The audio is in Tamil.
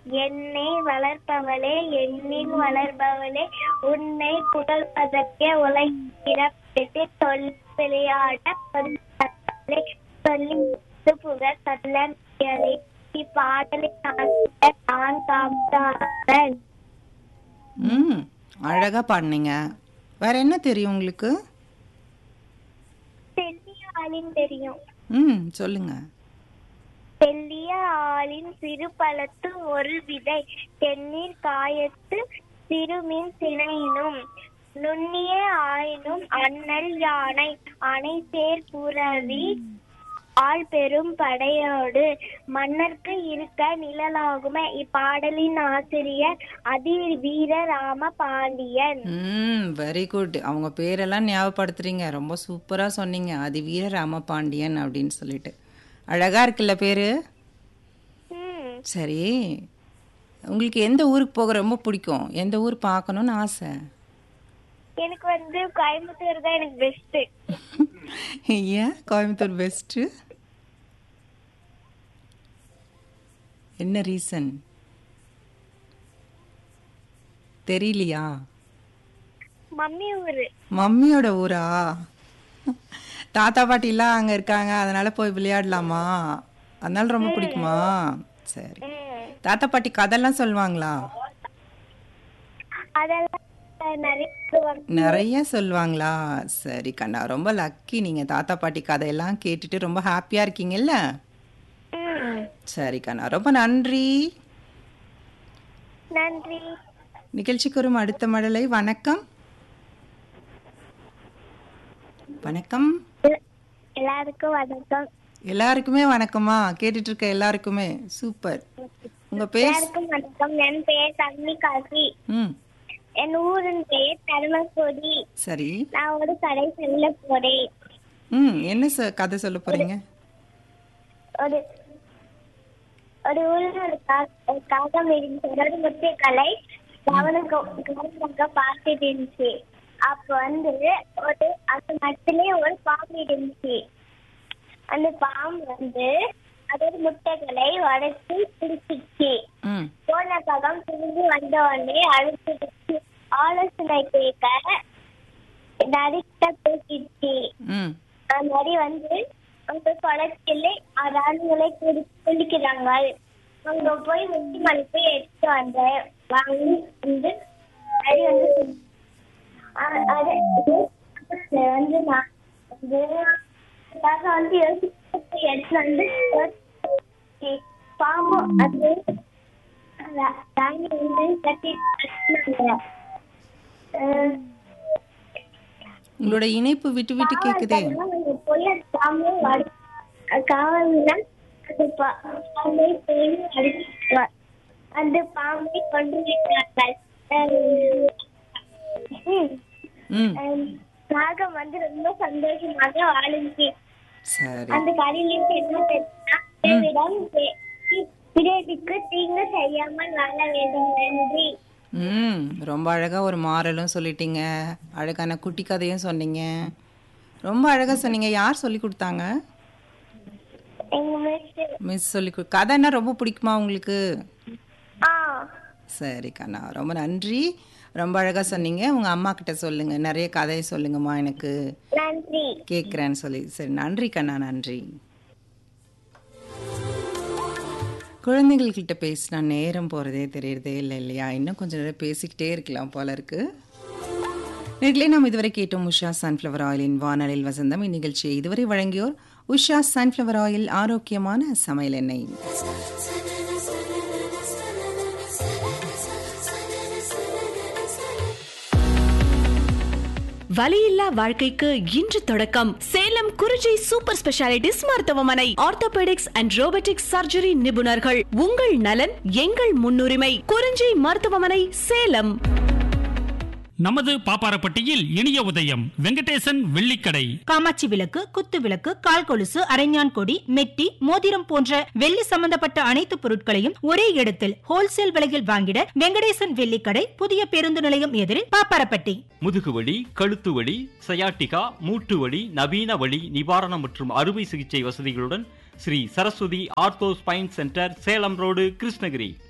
என்னை வளர்ப்பவளே எண்ணில் வளர்பவளே உன்னை புகழ்வதற்கே உலகிடப்பட்டு சொல்லி விளையாட பொருட்களே சொல்லி புகழ் சொல்ல இப்பாடலை நான் காப்பாளன் ம் அழகாக பாடினீங்க வேற என்ன தெரியும் உங்களுக்கு தெல்லிய ஆளின் தெரியும் ம் சொல்லுங்க தெல்லிய ஆளின் சிறு பழத்து ஒரு விதை தென்னீர் காயத்து சிறுமின் சினையினும் நுண்ணிய ஆயினும் அண்ணல் யானை அணை சேர் புரவி ஆள் பெரும் படையோடு மன்னர்க்கு இருக்க நிழலாகுமே இப்பாடலின் ஆசிரியர் அதி வீர ராம பாண்டியன் ம் வெரி குட் அவங்க பேரெல்லாம் ஞாபகப்படுத்துறீங்க ரொம்ப சூப்பராக சொன்னீங்க அது வீர ராமபாண்டியன் அப்படின்னு சொல்லிட்டு அழகா இருக்குல்ல பேரு ம் சரி உங்களுக்கு எந்த ஊருக்கு போக ரொம்ப பிடிக்கும் எந்த ஊர் பார்க்கணும்னு ஆசை எனக்கு வந்து கோயம்புத்தூர் தான் எனக்கு பெஸ்ட் ஏன் கோயம்புத்தூர் பெஸ்ட்டு என்ன ரீசன் தெரியலையா மம்மி ஊரு மம்மியோட ஊரா தாத்தா பாட்டிலாம் அங்கே இருக்காங்க அதனால போய் விளையாடலாமா அதனால ரொம்ப பிடிக்குமா சரி ம். தாத்தா பாட்டி கதைலாம் சொல்லுவாங்களா அதெல்லாம் நிறைய சொல்லுவாங்க. நிறைய சொல்லுவாங்களா சரி கண்ணா ரொம்ப லக்கி நீங்கள் தாத்தா பாட்டி கதையெல்லாம் கேட்டுட்டு ரொம்ப ஹாப்பியாக இருக்கீங்கல்ல ம். சரி கண்ணா ரொம்ப நன்றி நன்றி நிகழ்ச்சிக்கு வரும் அடுத்த மடலை வணக்கம் வணக்கம் எல்- எல்லாருக்கும் வணக்கம் எல்லாருக்குமே வணக்கமா கேட்டுட்டு இருக்க எல்லாருக்குமே சூப்பர் உங்க பேர் எல்லாருக்கும் வணக்கம் என் பெயர் தண்ணி காசி ம் என் ஊரின் பெயர் தருமபுரி சரி நான் ஒரு கடை செல்ல போறேன் ம் என்ன ச கதை சொல்ல போறீங்க ஒரு ஒரு ஊரில் ஒரு கா- ஒரு காகம் இருந்துச்சு அதாவது முட்டை கலை கவனம் கவனமாக பார்த்துட்டு இருந்துச்சு அப்ப வந்து ஒரு அந்த மரத்திலே ஒரு பாம்பு இருந்துச்சு அந்த பாம்பு வந்து அதோட முட்டைகளை உடைச்சு பிடிச்சிச்சு ம் போன பகம் திரும்பி வந்த உடனே அழுத்துச்சு ஆலோசனை கேட்க நரிட்ட பேசிடுச்சு ம் அது மாதிரி வந்து அந்த குளத்தில் ராணுகளை குளிக்கிறாங்க அங்க போய் முட்டி மலை போய் எடுத்து வந்தேன் வாங்கி வந்து அது வந்து அ- அது அது வந்து நான் வந்து அதுக்காக வந்து யோசிச்சு எடுத்து வந்து யோசிச்சு பாம்பு அது ரா- ராணி வந்து கட்டி கட்டினாங்க அஹ் உங்களோட இணைப்பு விட்டு விட்டு கேக்குதே அந்த பாம்பை கொண்டு விட்டார்கள் ம் நாகம் வந்து ரொம்ப சந்தோஷமாக வாழுச்சு சரி அந்த கடையிலிருந்து என்ன தெரியுமா தேவிடம் பிறருக்கு தீங்கு செய்யாமல் வாழ வேண்டும் நன்றி ம் ரொம்ப அழகா ஒரு மாறலும் சொல்லிட்டீங்க அழகான குட்டி கதையும் சொன்னீங்க ரொம்ப அழகா சொன்னீங்க யார் சொல்லி கொடுத்தாங்க எங்க மிஸ் மிஸ் சொல்லி கொடு கதைன்னா ரொம்ப பிடிக்குமா உங்களுக்கு ஆ சரி கண்ணா ரொம்ப நன்றி ரொம்ப அழகா சொன்னீங்க உங்க அம்மா கிட்ட சொல்லுங்க நிறைய கதையை சொல்லுங்கம்மா எனக்கு நன்றி கேட்குறேன்னு சொல்லி சரி நன்றி கண்ணா நன்றி குழந்தைகள்கிட்ட பேசினா நேரம் போகிறதே தெரியறதே இல்லை இல்லையா இன்னும் கொஞ்சம் நேரம் பேசிக்கிட்டே இருக்கலாம் போல இருக்கு நேர்களே நாம் இதுவரை கேட்டோம் உஷா சன்ஃப்ளவர் ஆயிலின் வானலில் வசந்தம் இந்நிகழ்ச்சியை இதுவரை வழங்கியோர் உஷா சன்ஃப்ளவர் ஆயில் ஆரோக்கியமான சமையல் எண்ணெய் வலியில்லா வாழ்க்கைக்கு இன்று தொடக்கம் சேலம் குறிஞ்சி சூப்பர் ஸ்பெஷாலிட்டிஸ் மருத்துவமனை ஆர்த்தோபெடிக்ஸ் அண்ட் ரோபோட்டிக்ஸ் சர்ஜரி நிபுணர்கள் உங்கள் நலன் எங்கள் முன்னுரிமை குறிஞ்சி மருத்துவமனை சேலம் நமது பாப்பாரப்பட்டியில் இனிய உதயம் வெங்கடேசன் வெள்ளிக்கடை காமாட்சி விளக்கு குத்து விளக்கு கால் கொலுசு அரைஞான் கொடி மெட்டி மோதிரம் போன்ற வெள்ளி சம்பந்தப்பட்ட அனைத்து பொருட்களையும் ஒரே இடத்தில் ஹோல்சேல் விலையில் வாங்கிட வெங்கடேசன் வெள்ளிக்கடை புதிய பேருந்து நிலையம் எதிரில் பாப்பாரப்பட்டி முதுகுவலி கழுத்து வலி சயாட்டிகா மூட்டு வலி நவீன வலி நிவாரணம் மற்றும் அறுவை சிகிச்சை வசதிகளுடன் Sri Saraswati ortho spine centre Salem road Krishnagiri